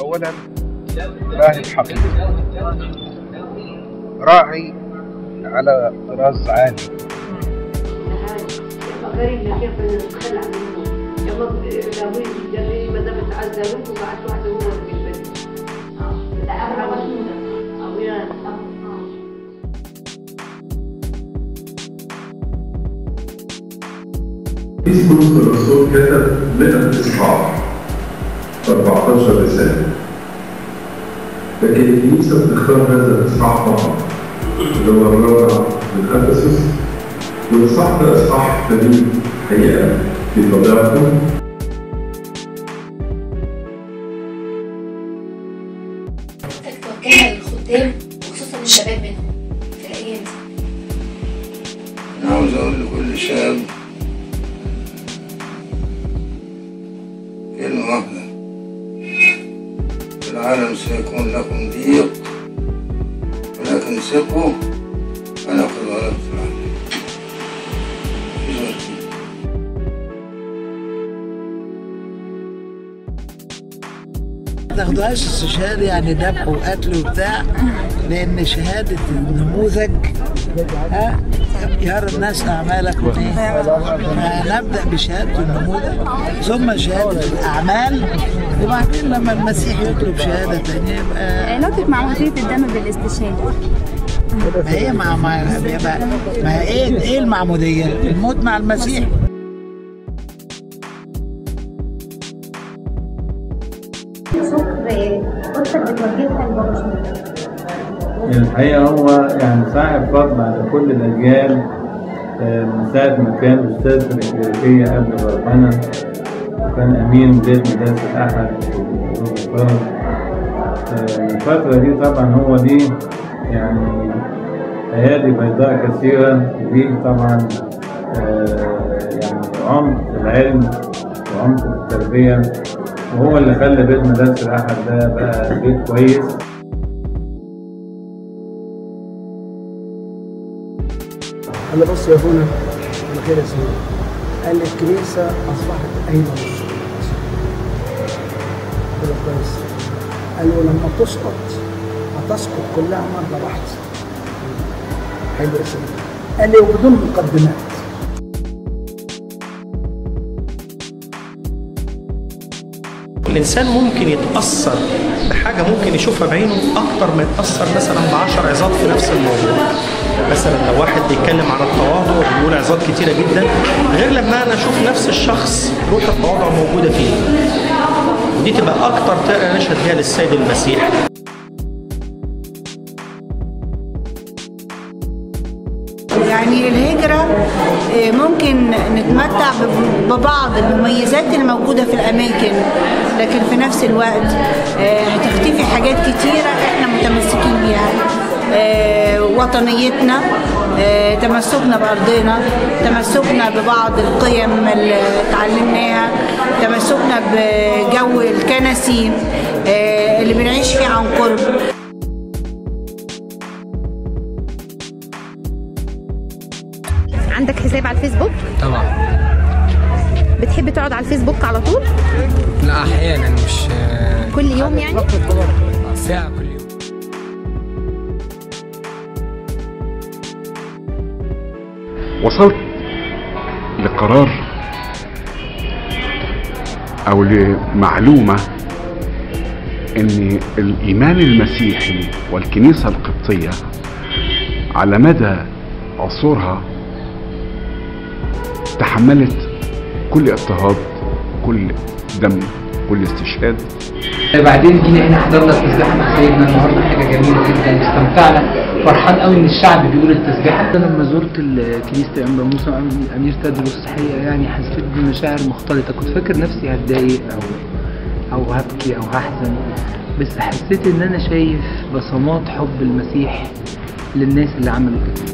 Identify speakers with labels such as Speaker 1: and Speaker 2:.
Speaker 1: أولا راهب حقيقي راعي على طراز عالي
Speaker 2: غريب كيف نتخلى عنه يلا داوود جري ما دام تعذبوا وبعد واحده هو اللي بيشبه لا أبغى مسؤولة أو يعني
Speaker 3: في سلوك الرسول كتب 100 إصحاح 14 رسالة لكن الكنيسة بتختار هذا الإصحاح فقط اللي هو الرابع من أفسس والإصحاح ده إصحاح فريد حقيقة في طبيعته
Speaker 4: توجهها للخدام وخصوصا الشباب منهم في الايام دي
Speaker 5: أنا عاوز أقول لكل شاب كلمة واحدة في العالم سيكون لكم ضيق ولكن ثقوا أنا قد غلبت العالم مفيش غير كده.
Speaker 6: ما تاخدوهاش استشهاد يعني ذبح وقتل وبتاع لان شهاده النموذج ها يرى الناس اعمالكم ايه فنبدا بشهاده النموذج ثم شهاده الاعمال وبعدين لما المسيح يطلب شهاده ثانيه يبقى
Speaker 7: علاقتك مع وظيفة الدم بالاستشهاد
Speaker 6: ما هي مع مع يبقى ما هي ايه ايه المعموديه؟ الموت مع المسيح
Speaker 7: شكر أختك بتوجهها لبابا
Speaker 8: الحقيقة هو يعني صاحب فضل على كل الأجيال آه، من ساعة ما كان أستاذ في الإكليريكية قبل ربنا وكان أمين بيت مدرسة الأحد في الغفران. آه، الفترة دي طبعا هو دي يعني أيادي بيضاء كثيرة ودي طبعا آه، يعني عمق في العلم وعمق في التربية وهو اللي خلى بيت مدرسة الأحد ده بقى بيت كويس
Speaker 9: قال لي بص يا ابونا بخير يا سيدي قال لي الكنيسة أصبحت أيضا قال له كويس قال له لما تسقط هتسقط كلها مرة واحدة حلو يا سيدي قال لي وبدون مقدمات
Speaker 10: الإنسان ممكن يتأثر بحاجة ممكن يشوفها بعينه أكتر ما يتأثر مثلا بعشر عظات في نفس الموضوع مثلا لو واحد بيتكلم عن التواضع وبيقول عظات كتيرة جدا غير لما أنا أشوف نفس الشخص روح التواضع موجودة فيه ودي تبقى أكتر طريقة نشهد بيها للسيد المسيح
Speaker 11: يعني الهجرة آه، ممكن نتمتع ب- ببعض المميزات الموجودة في الأماكن لكن في نفس الوقت آه، هتختفي حاجات كتيرة احنا متمسكين بيها آه، وطنيتنا آه، تمسكنا بأرضنا تمسكنا ببعض القيم اللي اتعلمناها تمسكنا بجو الكنسي آه، اللي بنعيش فيه عن قرب
Speaker 7: عندك حساب على الفيسبوك
Speaker 12: طبعا
Speaker 7: بتحب تقعد على الفيسبوك على طول
Speaker 12: لا احيانا مش
Speaker 7: كل يوم يعني
Speaker 12: ساعه كل يوم
Speaker 13: وصلت لقرار او لمعلومه ان الايمان المسيحي والكنيسه القبطيه على مدى عصورها تحملت كل اضطهاد كل دم كل استشهاد
Speaker 14: بعدين جينا هنا حضرنا التسبيحه مع سيدنا النهارده حاجه جميله جدا استمتعنا فرحان قوي ان الشعب بيقول التسبيحه
Speaker 15: لما زرت ال- كنيسة أنبا موسى وأم- أمير تدرس الحقيقة يعني حسيت بمشاعر مختلطة كنت فاكر نفسي هتضايق أو أو هبكي أو هحزن بس حسيت إن أنا شايف بصمات حب المسيح للناس اللي عملوا كده